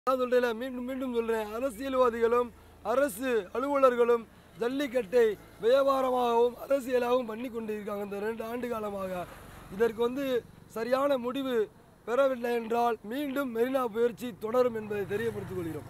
நான் சொல்றேன் மீண்டும் மீண்டும் சொல்றேன் அரசியல்வாதிகளும் அரசு அலுவலர்களும் ஜல்லிக்கட்டை வியாபாரமாகவும் அரசியலாகவும் பண்ணி கொண்டிருக்காங்க இந்த ரெண்டு ஆண்டு காலமாக இதற்கு வந்து சரியான முடிவு பெறவில்லை என்றால் மீண்டும் மெரினா முயற்சி தொடரும் என்பதை தெரியப்படுத்திக் கொள்கிறோம்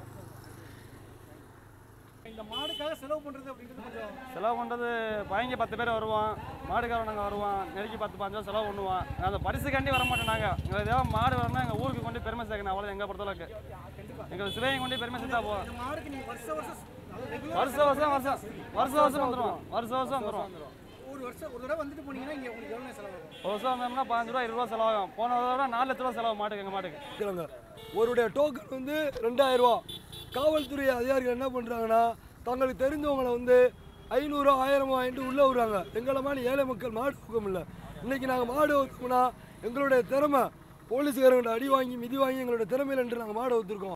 இந்த மாடுக்காக செலவு பண்றது அப்படின்றது கொஞ்சம் செலவு பண்ணுறது பையங்க பத்து பேர் வருவான் மாடுக்காரனுங்க வருவான் நெருக்கி பத்து பாஞ்சு ரூபா செலவு பண்ணுவான் அந்த பரிசுக்காண்டி வர மாட்டோம் நாங்கள் எங்களுக்கு தேவை மாடு வரணும் எங்கள் ஊருக்கு கொண்டு பெருமை சேர்க்கணும் அவ்வளோ எங்களை பொறுத்தளவுக்கு எங்களுக்கு சிவையை கொண்டு பெருமை சேர்த்தா போதும் இந்த மாடுக்கு நீங்க வருஷ வருஷம் அதாவது regular வருஷம் வருஷம் வருஷம் வருஷம் வருஷம் வந்துடுவோம் வருஷம் வருஷம் வந்துடுவோம் ஒரு வருஷம் ஒரு தடவை வந்துட்டு போனீங்கன்னா இங்க உங்களுக்கு எவ்வளவு செலவு ஆகும் ஒரு வருஷம் வந்தோம்னா பதினஞ்சு ரூபா இருபது ரூபா செலவாகும் போன தடவை நாலு லட்ச ரூபா செலவு மாட்டுக்கு எங்கள் மாட்டுக்கு இருக்கிறாங்க ஒருடைய டோக்கன் வந்து ரெண்டாயிரம் ரூபா காவல்துறை அதிகாரிகள் என்ன பண்ணுறாங்கன்னா தங்களுக்கு தெரிஞ்சவங்களை வந்து ஐநூறு ஆயிரம் வாங்கிட்டு உள்ளே விடுறாங்க எங்களை மாதிரி ஏழை மக்கள் மாடு ஊக்கம் இல்லை இன்றைக்கி நாங்கள் மாடு ஊக்கம்னா எங்களுடைய திறமை போலீஸ்காரங்கிட்ட அடி வாங்கி மிதி வாங்கி எங்களுடைய திறமையில் என்று நாங்கள் மாடு ஊற்றிருக்கோம்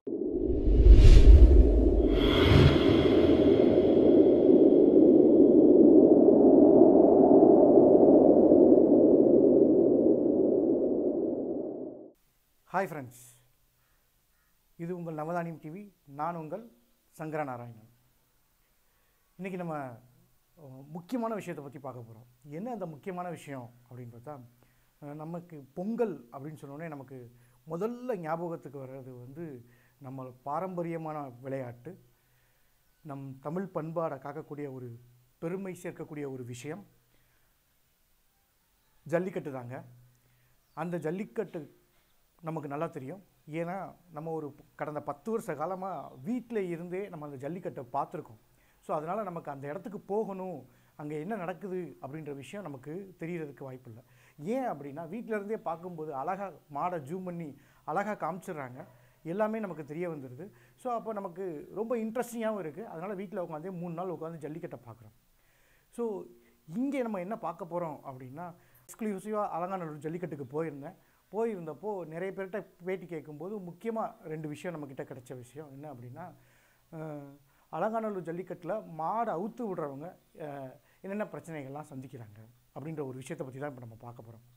ஹாய் ஃப்ரெண்ட்ஸ் இது உங்கள் நவதானியம் டிவி நான் உங்கள் சங்கர நாராயணன் இன்றைக்கி நம்ம அஹ், முக்கியமான விஷயத்தை பற்றி பார்க்க போகிறோம் என்ன அந்த முக்கியமான விஷயம் அப்படின்னு பார்த்தா அஹ், நமக்கு பொங்கல் அப்படின்னு சொன்னோடனே நமக்கு முதல்ல ஞாபகத்துக்கு வர்றது வந்து நம்ம பாரம்பரியமான விளையாட்டு நம் தமிழ் பண்பாடை காக்கக்கூடிய ஒரு பெருமை சேர்க்கக்கூடிய ஒரு விஷயம் ஜல்லிக்கட்டு தாங்க அந்த ஜல்லிக்கட்டு நமக்கு நல்லா தெரியும் ஏன்னா நம்ம ஒரு கடந்த பத்து வருஷ காலமாக வீட்டில் இருந்தே நம்ம அந்த ஜல்லிக்கட்டை பார்த்துருக்கோம் ஸோ அதனால் நமக்கு அந்த இடத்துக்கு போகணும் அங்கே என்ன நடக்குது அப்படின்ற விஷயம் நமக்கு தெரியறதுக்கு வாய்ப்பு இல்லை ஏன் அப்படின்னா வீட்டில் இருந்தே பார்க்கும்போது அழகாக மாடை ஜூம் பண்ணி அழகாக காமிச்சிடுறாங்க எல்லாமே நமக்கு தெரிய வந்துடுது ஸோ அப்போ நமக்கு ரொம்ப இன்ட்ரெஸ்டிங்காகவும் இருக்குது அதனால் வீட்டில் உட்காந்து மூணு நாள் உட்காந்து ஜல்லிக்கட்டை பார்க்குறோம் ஸோ இங்கே நம்ம என்ன பார்க்க போகிறோம் அப்படின்னா எக்ஸ்க்ளூசிவாக அலங்காநல்லூர் ஜல்லிக்கட்டுக்கு போயிருந்தேன் போயிருந்தப்போ நிறைய பேர்கிட்ட பேட்டி கேட்கும்போது முக்கியமாக ரெண்டு விஷயம் நம்மக்கிட்ட கிடைச்ச விஷயம் என்ன அப்படின்னா அஹ், அலங்காநல்லூர் ஜல்லிக்கட்டில் மாடை அவுத்து விடுறவங்க அஹ், என்னென்ன பிரச்சனைகள்லாம் சந்திக்கிறாங்க அப்படின்ற ஒரு விஷயத்தை பற்றி தான் இப்போ நம்ம பார்க்க போகிறோம்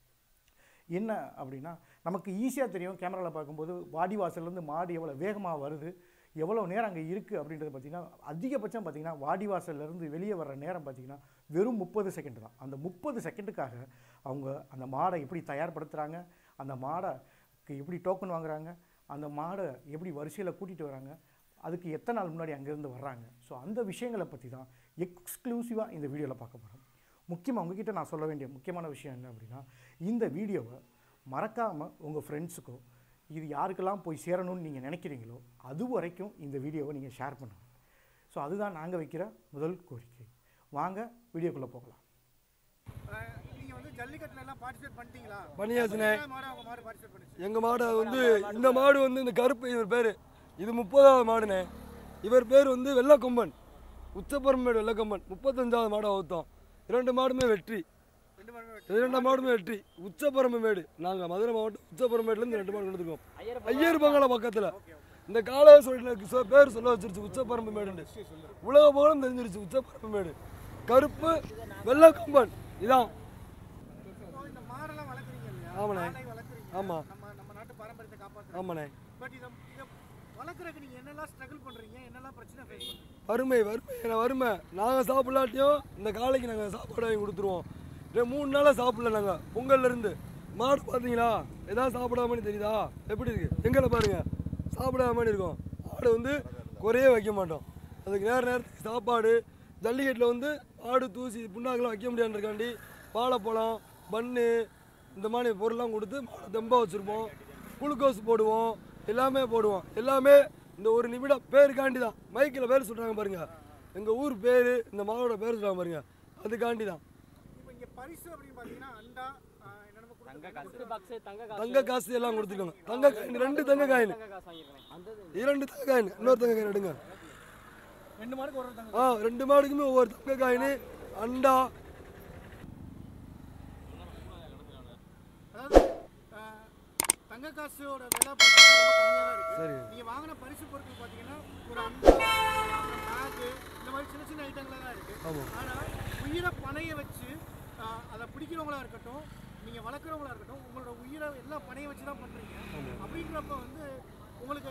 என்ன அப்படின்னா நமக்கு ஈஸியாக தெரியும் கேமராவில் பார்க்கும்போது வாடி வாசல்லேருந்து மாடு எவ்வளோ வேகமாக வருது எவ்வளோ நேரம் அங்கே இருக்குது அப்படின்றது பார்த்திங்கன்னா அதிகபட்சம் பார்த்திங்கன்னா வாடி வாசல்லேருந்து வெளியே வர்ற நேரம் பார்த்திங்கன்னா வெறும் முப்பது செகண்ட் தான் அந்த முப்பது செகண்டுக்காக அவங்க அந்த மாடை எப்படி தயார்படுத்துகிறாங்க அந்த மாடைக்கு எப்படி டோக்கன் வாங்குறாங்க அந்த மாடை எப்படி வரிசையில் கூட்டிகிட்டு வராங்க அதுக்கு எத்தனை நாள் முன்னாடி அங்கேருந்து வர்றாங்க ஸோ அந்த விஷயங்களை பற்றி தான் எக்ஸ்க்ளூசிவாக இந்த வீடியோவில் பார்க்க போகிறோம் முக்கியமாக உங்ககிட்ட நான் சொல்ல வேண்டிய முக்கியமான விஷயம் என்ன அப்படின்னா இந்த வீடியோவை மறக்காமல் உங்கள் ஃப்ரெண்ட்ஸுக்கோ இது யாருக்கெல்லாம் போய் சேரணும்னு நீங்கள் நினைக்கிறீங்களோ அது வரைக்கும் இந்த வீடியோவை நீங்கள் ஷேர் பண்ணுங்கள் ஸோ அதுதான் நாங்கள் வைக்கிற முதல் கோரிக்கை வாங்க வீடியோக்குள்ளே போகலாம் அஹ், நீங்க வந்து ஜல்லிக்கட்டுல எல்லாம் பார்ட்டிசிபேட் பண்ணிட்டீங்களா பண்ணியாச்சுண்ணே. எத்தனை மாடு அவங்க மாடு பார்ட்டிசிபேட் பண்ணுச்சு எங்கள் மாடு வந்து இந்த மாடு வந்து இந்த கருப்பு இவர் பேர் இது முப்பதாவது மாடுண்ணே இவர் பேர் வந்து வெள்ளக்கொம்பன் உச்சப்பரம்பேடு வெள்ளக்கொம்பன் முப்பத்தஞ்சாவது மாடை அவுத்தோம் இரண்டு மாடுமே வெற்றி ரெண்டு மாடுமே வெட்டி. இரண்டு மாடுமே வெற்றி உச்சப்பரம்பமேடு நாங்கள் மதுரை மாவட்டம் உச்சப்பரம்பேடுலேருந்து ரெண்டு மாடு கொடுத்துருக்கோம் ஐயர் பங்களா பக்கத்தில் இந்த கால சொல்ல பேர் சொல்ல வச்சிருச்சு உச்சப்பரம்பமேடுன்னு உலக புகழும் தெரிஞ்சிருச்சு உச்சப்பரம்பமேடு கருப்பு வெள்ளக்கொம்பன் இதான் இப்போ இந்த மாடெல்லாம் வளர்க்குறீங்க இல்லையா ஆமாண்ணே. மாடை வளர்க்குறீங்க ஆமா. நம்ம நம்ம நாட்டு பாரம்பரியத்தை காப்பாற்றுறோம் ஆமாண்ணே பட் இதை இதை வளர்க்குறதுக்கு நீங்க என்னெல்லாம் ஸ்ட்ரகிள் பண்றீங்க என்னெல்லாம் பிரச்சனை ஃபேஸ் பண்றீங்க வறுமை வறுமை என்ன வறுமை நாங்கள் சாப்பிடலாட்டியும் இந்த காலைக்கு நாங்கள் சாப்பாடு வாங்கி கொடுத்துருவோம் ரெ- மூணு நாளாக சாப்பிடல நாங்கள் பொங்கல்லேருந்து மாடு பார்த்தீங்களா ஏதாவது சாப்பிடாமனு தெரியுதா எப்படி இருக்குது எங்களை பாருங்கள் சாப்பிடாத மாதிரி இருக்கும் மாடு வந்து குறையே வைக்க மாட்டோம் அதுக்கு நேர நேரத்துக்கு சாப்பாடு ஜல்லிக்கட்டில் வந்து ஆடு தூசி புண்ணாக்கெல்லாம் வைக்க முடியாதுன்றக்காண்டி வாழைப்பழம் பன்னு இந்த மாதிரி பொருள்லாம் கொடுத்து மாடு தெம்பாக வச்சுருப்போம் குளுக்கோஸ் போடுவோம் எல்லாமே போடுவோம் எல்லாமே இந்த ஒரு நிமிடம் பேருக்காண்டி தான் மைக்கில் பேர் சொல்கிறாங்க பாருங்க எங்கள் ஊர் பேர் இந்த மாவோட பேர் சொல்கிறாங்க பாருங்க அதுக்காண்டி தான் இப்போ இங்க பரிசு அப்படின்னு பார்த்தீங்கன்னா அண்டா அஹ், என்னென்னமோ கொடுத்துருக்காங்க தங்க காசு எல்லாம் கொடுத்துருக்காங்க தங்க காயின் ரெண்டு தங்க காயின் இரண்டு தங்க காயின் இன்னொரு தங்க காயின் எடுங்க ரெண்டு மாடுக்கு ஒரு தாங்க ஆ ரெண்டு மாடுக்குமே ஒவ்வொரு தங்க காயின் அண்டா அதாவது அஹ், தங்க காசோட விலை பார்த்தீங்கன்னா ரொம்ப கம்மியாக தான் இருக்கு சரி நீங்க வாங்கின பரிசு பொருட்கள் பார்த்தீங்கன்னா ஒரு அண்டா பேக்கு இந்த மாதிரி சின்ன சின்ன ஐட்டங்களா தான் இருக்கு ஆமாம் ஆனா உயிரை பணைய வச்சு அஹ், அதை பிடிக்கிறவங்களா இருக்கட்டும் நீங்க வளர்க்குறவங்களா இருக்கட்டும் உங்களோட உயிரை எல்லாம் பணைய வச்சு தான் பண்றீங்க அப்படின்றப்ப வந்து உங்களுக்கு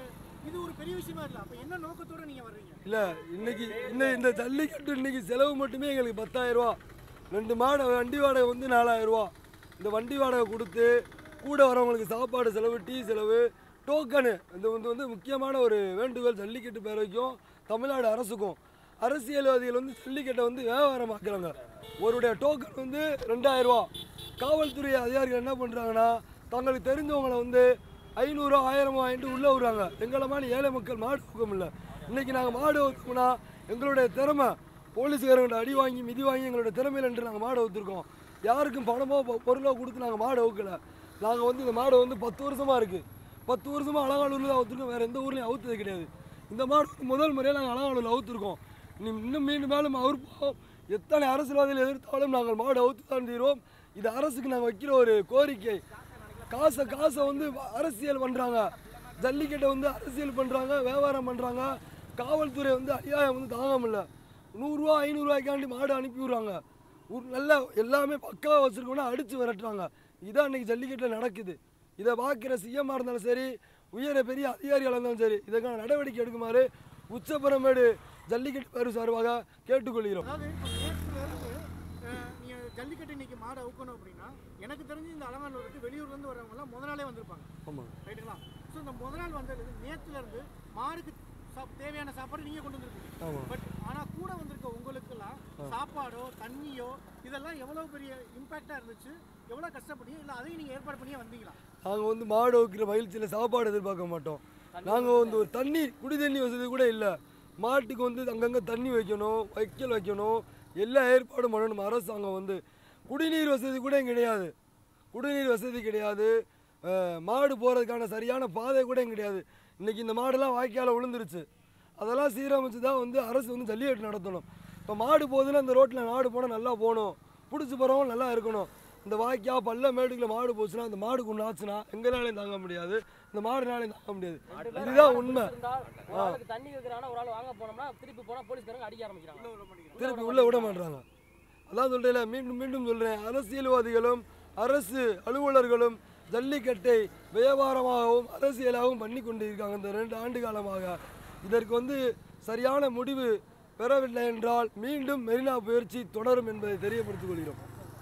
இது ஒரு பெரிய விஷயமா இல்லை அப்போ என்ன நோக்கத்தோட நீங்கள் வர்றீங்க இல்லை இன்னைக்கு இந்த இந்த ஜல்லிக்கட்டு இன்னைக்கு செலவு மட்டுமே எங்களுக்கு பத்தாயிரம் ரூபா ரெண்டு மாடு வண்டி வாடகை வந்து நாலாயிரம் ரூபா இந்த வண்டி வாடகை கொடுத்து கூட வரவங்களுக்கு சாப்பாடு செலவு டீ செலவு டோக்கனு இது வந்து வந்து முக்கியமான ஒரு வேண்டுகோள் ஜல்லிக்கட்டு பேரவைக்கும் தமிழ்நாடு அரசுக்கும் அரசியல்வாதிகள் வந்து ஜல்லிக்கட்டை வந்து வியாபாரமாக்குறாங்க ஒருடைய டோக்கன் வந்து ரெண்டாயிரம் ரூபா காவல்துறை அதிகாரிகள் என்ன பண்ணுறாங்கன்னா தங்களுக்கு தெரிஞ்சவங்களை வந்து ஐநூறுரூவா ஆயிரமோ வாங்கிட்டு உள்ளே விடுறாங்க எங்களை மாதிரி ஏழை மக்கள் மாடு ஊக்கம் இல்லை இன்றைக்கி நாங்கள் மாடு ஊற்றோம்னா எங்களுடைய திறமை போலீஸ்காரங்கிட்ட அடி வாங்கி மிதி வாங்கி எங்களுடைய திறமையில் என்று நாங்கள் மாடு ஊற்றுருக்கோம் யாருக்கும் பணமோ பொ- பொருளோ கொடுத்து நாங்கள் மாடு ஊக்கலை நாங்கள் வந்து இந்த மாடு வந்து பத்து வருஷமாக இருக்குது பத்து வருஷமாக அலங்காலூரில் தான் அவுத்துருக்கோம் வேறு எந்த ஊர்லேயும் அவுத்தது கிடையாது இந்த மாடு வந்து முதல் முறையாக நாங்கள் அலங்காலூரில் அவுத்துருக்கோம் நீ இன்னும் மீண்டும் மேலும் அவுப்போம் எத்தனை அரசியல்வாதிகள் எதிர்த்தாலும் நாங்கள் மாடு அவுத்து தான் தீர்வோம் இது அரசுக்கு நாங்கள் வைக்கிற ஒரு கோரிக்கை காசை காசை வந்து அரசியல் பண்ணுறாங்க ஜல்லிக்கட்டை வந்து அரசியல் பண்ணுறாங்க வியாபாரம் பண்ணுறாங்க காவல்துறை வந்து அநியாயம் வந்து தாங்க முடியல நூறுரூவா ஐநூறுரூவாய்க்காண்டி மாடு அனுப்பி விட்றாங்க ஒரு நல்ல எல்லாமே பக்காவாக வச்சுருக்கோன்னா அடித்து விரட்டுறாங்க இதான் இன்னைக்கு ஜல்லிக்கட்டில் நடக்குது இதை பார்க்குற சிஎம்மாக இருந்தாலும் சரி உயர பெரிய அதிகாரிகளாக இருந்தாலும் சரி இதற்கான நடவடிக்கை எடுக்குமாறு உச்சபரமேடு ஜல்லிக்கட்டு பேரு சார்பாக கேட்டுக்கொள்கிறோம் அதாவது இப்போ நேற்றுல இருந்து அஹ், நீங்க ஜல்லிக்கட்டு இன்னைக்கு மாடு அவுக்கணும் அப்படின்னா எனக்கு தெரிஞ்சு இந்த அலங்காநல்லூருக்கு வெளியூர்லேருந்து வரவங்கலாம் முத நாளே வந்திருப்பாங்க ஆமாம் ரைட்டுங்களா ஸோ இந்த முத நாள் வந்தது நேற்றுல இருந்து மாடுக்கு சாப்- தேவையான சாப்பாடு நீங்கள் கொண்டு வந்திருக்கீங்க ஆமாம் பட் ஆனால் கூட வந்திருக்க உங்களுக்கெல்லாம் சாப்பாடோ தண்ணியோ இதெல்லாம் எவ்வளோ பெரிய இம்பாக்டாக இருந்துச்சு எவ்வளோ கஷ்டப்பட்டீங்க இல்லை அதையும் நீங்கள் ஏற்பாடு பண்ணியே வந்தீங்களா நாங்கள் வந்து மாடு வைக்கிற மகிழ்ச்சியில் சாப்பாடு எதிர்பார்க்க மாட்டோம் நாங்கள் வந்து ஒரு தண்ணி குடி தண்ணி வசதி கூட இல்லை மாட்டுக்கு வந்து அங்கங்கே தண்ணி வைக்கணும் வைக்கல் வைக்கணும் எல்லா ஏற்பாடும் பண்ணணும் அரசாங்கம் வந்து குடிநீர் வசதி கூட இங்க கிடையாது குடிநீர் வசதி கிடையாது அஹ், மாடு போகிறதுக்கான சரியான பாதை கூட இங்க கிடையாது இன்றைக்கி இந்த மாடெல்லாம் வாய்க்கால விழுந்துருச்சு அதெல்லாம் சீரமைச்சு தான் வந்து அரசு வந்து ஜல்லிக்கட்டு நடத்தணும் இப்போ மாடு போகுதுன்னா இந்த ரோட்டில் மாடு போனால் நல்லா போகணும் பிடிச்சி போகிறவங்க நல்லா இருக்கணும் இந்த வாய்க்கா பள்ள மேடுக்குள்ள மாடு போச்சுன்னா அந்த மாடுக்கு ஒன்று ஆச்சுன்னா எங்களாலையும் தாங்க முடியாது இந்த மாடுனாலையும் தாங்க முடியாது இதுதான் உண்மை இருந்தால் ஒரு ஆளுக்கு தண்ணி வைக்கிறாங்கன்னா ஒரு ஆள் வாங்க போனோம்னா திருப்பி போனா போலீஸ்காரங்க அடிக்க ஆரம்பிக்கிறாங்க திருப்பி உள்ளே விட மாட்டாங்க அதான் சொல்கிறேன்ல மீண்டும் மீண்டும் சொல்கிறேன் அரசியல்வாதிகளும் அரசு அலுவலர்களும் ஜல்லிக்கட்டை வியாபாரமாகவும் அரசியலாகவும் பண்ணி கொண்டு இருக்காங்க இந்த ரெண்டு ஆண்டு காலமாக இதற்கு வந்து சரியான முடிவு பெறவில்லை என்றால் மீண்டும் மெரினா முயற்சி தொடரும் என்பதை தெரியப்படுத்திக் கொள்கிறோம்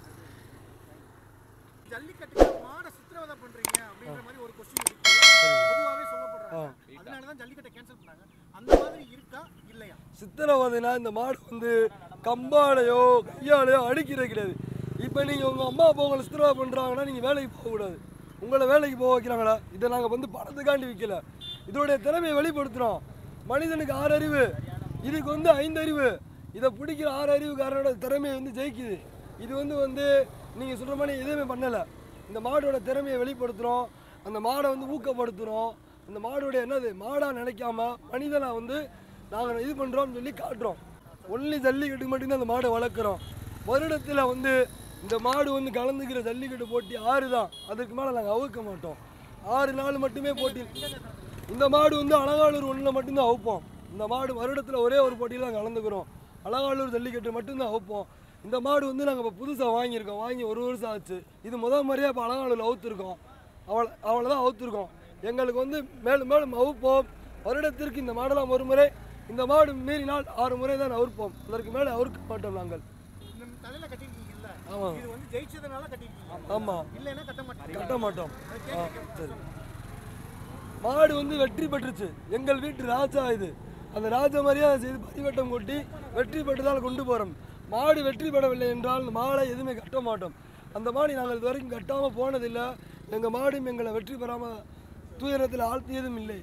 ஜல்லிக்கட்டுக்கு மாடை சித்திரவதை பண்ணுறீங்க அப்படின்ற மாதிரி ஒரு கொஸ்டின் இருக்கு பொதுவாகவே சொல்லப்படுறாங்க அதனால தான் ஜல்லிக்கட்டை கேன்சல் பண்ணாங்க அந்த மாதிரி இருக்கா இல்லையா சித்திரவதைனா இந்த மாடு வந்து கம்பாலையோ கையாலையோ அடிக்கிறது கிடையாது இப்போ நீங்கள் உங்கள் அம்மா அப்பா உங்களை சித்திரவதை பண்ணுறாங்கன்னா நீங்கள் வேலைக்கு போகக்கூடாது உங்களை வேலைக்கு போக வைக்கிறாங்களா இதை நாங்கள் வந்து பணத்துக்காண்டி விற்கல இதோடைய திறமையை வெளிப்படுத்துகிறோம் மனிதனுக்கு ஆறு அறிவு இதுக்கு வந்து ஐந்து அறிவு இதை பிடிக்கிற ஆறு அறிவுக்காரனோட திறமையை வந்து ஜெயிக்குது இது வந்து வந்து நீங்கள் சொல்கிற மாதிரி எதுவுமே பண்ணலை இந்த மாடோட திறமையை வெளிப்படுத்துகிறோம் அந்த மாடை வந்து ஊக்கப்படுத்துகிறோம் அந்த மாடோட என்னது மாடாக நினைக்காம மனிதனாக வந்து நாங்கள் இது பண்ணுறோம்னு சொல்லி காட்டுறோம் ஒன்லி ஜல்லிக்கட்டுக்கு மட்டும்தான் அந்த மாடை வளர்க்குறோம் வருடத்தில் வந்து இந்த மாடு வந்து கலந்துக்கிற ஜல்லிக்கட்டு போட்டி ஆறு தான் அதுக்கு மேலே நாங்கள் அவுக்க மாட்டோம் ஆறு நாள் மட்டுமே போட்டி இந்த மாடு வந்து அலங்காலூர் ஒன்றில் மட்டும்தான் அவுப்போம் இந்த மாடு வருடத்தில் ஒரே ஒரு போட்டியில் நாங்கள் கலந்துக்கிறோம் அலங்காலூர் ஜல்லிக்கட்டு மட்டும்தான் அவுப்போம் இந்த மாடு வந்து நாங்கள் இப்போ புதுசாக வாங்கியிருக்கோம் வாங்கி ஒரு வருஷம் ஆச்சு இது முதல் முறையாக இப்போ அலங்காலூரில் அவுத்துருக்கோம் அவளை அவளை தான் அவுத்துருக்கோம் எங்களுக்கு வந்து மேலும் மேலும் அவுப்போம் வருடத்திற்கு இந்த மாடெல்லாம் ஒரு முறை இந்த மாடு மீறினால் ஆறு முறை தான் அவுர்ப்போம் அதற்கு மேலே அவுர்க்க மாட்டோம் நாங்கள் இந்த தலையில் கட்டியிருக்கீங்கல்ல ஆமாம் இது வந்து ஜெயிச்சதுனால கட்டியிருக்கீங்க ஆமாம் இல்லைன்னா கட்ட மாட்டீங்க கட்ட மாட்டோம் அது ஆ கேட்க சரி மாடு வந்து வெற்றி பெற்றுச்சு எங்கள் வீட்டு ராஜா இது அந்த ராஜா மரியாதை செய்து பரிவட்டம் கொட்டி வெற்றி பெற்றதால் கொண்டு போகிறோம் மாடு வெற்றி பெறவில்லை என்றால் இந்த மாடை எதுவுமே கட்ட மாட்டோம் அந்த மாடு நாங்கள் இது வரைக்கும் கட்டாமல் போனதில்லை எங்கள் மாடும் எங்களை வெற்றி பெறாமல் துயரத்தில் ஆழ்த்தியதும் இல்லை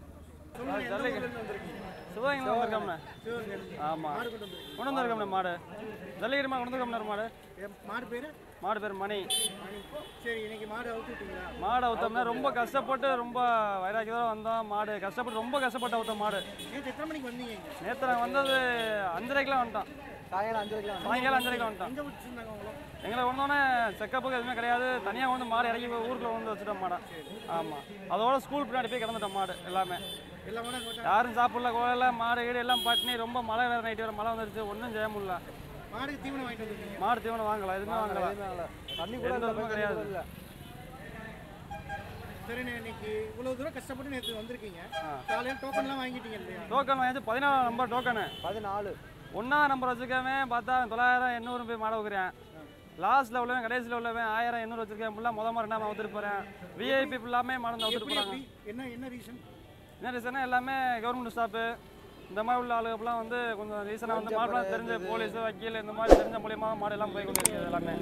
சிவகங்கை வந்திருக்கோம்ண்ணே ஆமாம் கொண்டு வந்திருக்கோம்ண்ணே மாடு ஜல்லிக்கட்டு மாடு கொண்டு வந்திருக்கோம்ண்ணே மாடு என் மாடு பேர் மாடு பேர் மணி சரி இன்னைக்கு மாடு அவுத்து விட்டீங்களா மாடு அவுத்தோம்னா ரொம்ப கஷ்டப்பட்டு ரொம்ப வைராக்கியதாக வந்தோம் மாடு கஷ்டப்பட்டு ரொம்ப கஷ்டப்பட்டு அவுத்தோம் மாடு நேற்று எத்தனை மணிக்கு வந்தீங்க இங்கே நேற்று நாங்கள் வந்தது அஞ்சரைக்கெலாம் வந்துட்டோம் சாயங்காலம் அஞ்சு வரைக்கும் சாயங்காலம் அஞ்சரைக்கு வந்துட்டோம் எங்கே வச்சுருந்தாங்க அவங்களோ எங்களை வந்தோடனே செக்கப்புக்கு எதுவுமே கிடையாது தனியாக வந்து மாடு இறக்கி ஊருக்குள்ள வந்து வச்சுட்டோம் மாடை ஆமாம் அதோட ஸ்கூல் பின்னாடி போய் கிடந்துட்டோம் மாடு எல்லாமே எல்லா மாடும் அங்கே யாரும் சாப்பிடல கோயில மாடு கீடு எல்லாம் பட்டினி ரொம்ப மழை வேறு நைட்டு வேறு மழை வந்துருச்சு ஒன்றும் செய்ய முடியல மாடுக்கு தீவனம் வாங்கிட்டு வந்துருக்கீங்க மாடு தீவனம் வாங்கல எதுவுமே வாங்கல தண்ணி எந்த இதுவுமே கிடையாது சரிண்ணே இன்னைக்கு இவ்வளவு தூரம் கஷ்டப்பட்டு நேற்று வந்திருக்கீங்க காலையில டோக்கன்லாம் வாங்கிட்டீங்க இல்லையா டோக்கன் வாங்கி பதினாலாம் நம்பர் டோக்கனு பதினாலு ஒன்றா நம்பர் வச்சுக்கவன் பார்த்தா தொள்ளாயிரம் எண்ணூறு போய் மாட வைக்கிறேன் லாஸ்ட்டில் உள்ளவன் கடைசியில் உள்ளவன் ஆயிரம் எண்ணூறு வச்சிருக்கேன் ஃபுல்லாக முத மாதிரி நான் வந்துட்டு போகிறேன் விஐபி ஃபுல்லாமே மறந்து வந்துட்டு எப்படி போகிறாங்க எப்படி என்ன என்ன ரீசன் என்ன ரீசனா எல்லாமே கவர்மெண்ட் ஸ்டாஃபு இந்த மாதிரி உள்ள ஆளுகெல்லாம் வந்து கொஞ்சம் ரீசனாக வந்து மாடலாம் தெரிஞ்ச போலீஸ் வக்கீல் இந்த மாதிரி தெரிஞ்ச மூலியமாக மாடு எல்லாம் போய் கொண்டு இருக்குது எல்லாமே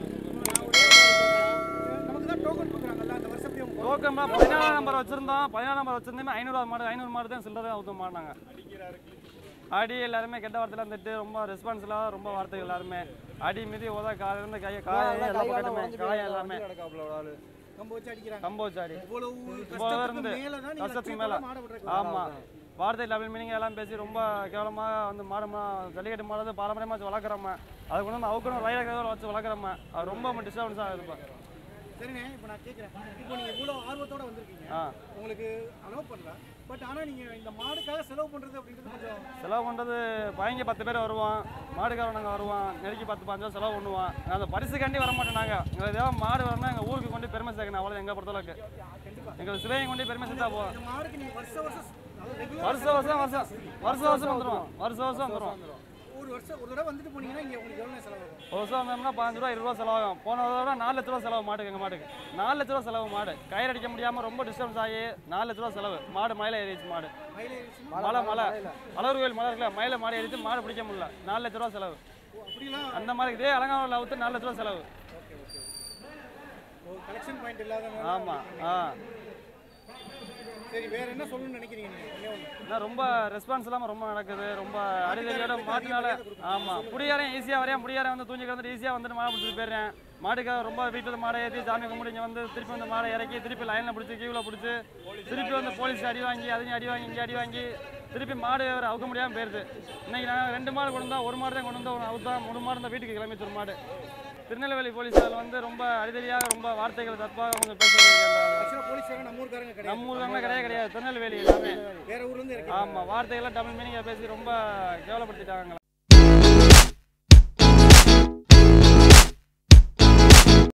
நமக்கு தான் டோக்கன் கொடுக்குறாங்கல்ல அந்த வருஷப்படி அவங்க டோக்கன்லாம் பதினாலாம் நம்பர் வச்சிருந்தோம் பதினாலாம் நம்பர் வச்சிருந்தோமே ஐநூறு மாடு ஐநூறு மாடு தான் சில்லறை அவுத்தம் மாடினாங்க அடி எல்லாருமே கெட்ட வார்த்தைலாம் திட்டு ரொம்ப ரெஸ்பான்ஸ்லாம் ரொம்ப வார்த்தைகள் எல்லாருமே அடி மிதி உத காலில் இருந்து கையை காயம் எல்லா பக்கத்துமே காயம் எல்லாமே நடக்காப்புல ஒரு ஆளு கம்பு வச்சு அடிக்கிறாங்க கம்போ சாடி இவ்வளவு இவ்வளோ கஷ்டத்துக்கு இருந்து மேல தான் நீங்க கஷ்டத்துக்கு மேல லட்சியத்தோட மாட விடுறீங்க ஆமா வார்த்தை டபுள் மீனிங் எல்லாம் பேசி ரொம்ப கேவலமாக வந்து மாடமா ஜல்லிக்கட்டு மாடு வந்து பாரம்பரியமாக வச்சு வளர்க்குறோமா அதை கொண்டு வந்து அவுக்கணும் வயலுக்கு வச்சு வளர்க்குறோமா அது ரொம்ப டிஸ்டர்பன்ஸாக இருப்பேன் சரிண்ணே இப்போ நான் கேட்குறேன் இப்போ நீங்கள் இவ்வளோ ஆர்வத்தோட வந்திருக்கீங்க ஆ உங்களுக்கு அலோவ் பண்ணல பட் ஆனால் நீங்கள் இந்த மாடுக்காக செலவு பண்ணுறது அப்படின்றது கொஞ்சம் செலவு பண்ணுறது பயங்க பத்து பேர் வருவோம் மாடுக்காரனுங்க வருவான் நெருக்கி பத்து பாஞ்சு ரூபா செலவு பண்ணுவான் அந்த பரிசுக்காண்டி வர மாட்டோம் நாங்கள் எங்களுக்கு ஏதாவது மாடு வரணும் எங்கள் ஊருக்கு கொண்டு பெருமை சேர்க்கணும் அவ்வளோ எங்கள் பொறுத்தளவுக்கு எங்களுக்கு சிவகங்கை கொண்டு பெருமை சேர்த்தா போதும் இந்த மாடுக்கு நீங்கள் வருஷ வருஷம் அதாவது ரெகுலர் வருஷம் வருஷம் வருஷம் வருஷம் வருஷம் வந்துடும் வருஷம் வருஷம் வந்துடும் ஒரு வருஷம் ஒரு தடவை வந்துட்டு போனீங்கன்னா இங்கே உங்களுக்கு எவ்வளோ செலவு ஆகும் ஒரு வருஷம் வந்தோம்னா பதினஞ்சு ரூபா இருபது ரூபா செலவாகும் போன தடவை நாலு லட்ச ரூபா செலவு மாட்டுக்கு எங்கள் மாட்டுக்கு நாலு லட்ச ரூபா செலவு மாடு கயிறு அடிக்க முடியாமல் ரொம்ப டிஸ்டர்பன்ஸ் ஆகி நாலு லட்ச ரூபா செலவு மாடு மயில ஏறிச்சு மாடு மைலேஜ் மலை மலை மலர் கோயில் மலை இருக்குல்ல மயில மாடு ஏறிச்சு மாடு பிடிக்க முடியல நாலு லட்ச ரூபா செலவு அப்படிலாம் அந்த மாதிரி இதே அலங்காவில் அவுத்து நாலு லட்ச ரூபா செலவு ஒரு கலெக்ஷன் பாயிண்ட் இல்லாத ஆமாம் ஆ சரி வேற என்ன சொல்லணும்னு நினைக்கிறீங்க நீங்கள் ஒன்றே ஒன்று ஆனால் ரொம்ப ரெஸ்பான்ஸ் இல்லாமல் ரொம்ப நடக்குது ரொம்ப அடிதடியோட மாட்டினால ஆமாம் புடியாரன் ஈஸியாக வரையன் புடியாரன் வந்து தூஞ்சி கிடந்துட்டு ஈஸியாக வந்துட்டு மாடை பிடிச்சிட்டு போயிடுறேன் மாட்டுக்காக ரொம்ப வீட்டில் மாடை ஏற்றி சாமி கும்பிட்டு இங்கே வந்து திருப்பி வந்து மாடை இறக்கி திருப்பி லைனில் பிடிச்சி கீவில் பிடிச்சி திருப்பி வந்து போலீஸ் அடி வாங்கி அதையும் அடி வாங்கி இங்கே அடி வாங்கி திருப்பி மாடு வேறு அவுக்க முடியாமல் போயிடுது இன்னைக்கு நான் ரெண்டு மாடு கொண்டு வந்தா ஒரு மாடு தான் கொண்டு வந்து ஒரு அவுத்தா மூணு மாடு இருந்தால் வீட்டுக்கு கிளம்பி ஒரு மாடு திருநெல்வேலி போலீஸார் வந்து ரொம்ப அடிதடியாக ரொம்ப வார்த்தைகள் தப்பாக கொஞ்சம் பேசுறது அந்த ஆக்சுவலாக போலீஸ்காரங்க நம்ம ஊருக்காரங்க கிடையாது நம்ம ஊருக்காரங்களே கிடையாது கிடையாது திருநெல்வேலி எல்லாமே வேற ஊர்லேருந்து இறக்கி ஆமாம் வார்த்தைகள்லாம் தமிழ் மீனிங்கை பேசி ரொம்ப கேவலப்படுத்திட்டாங்க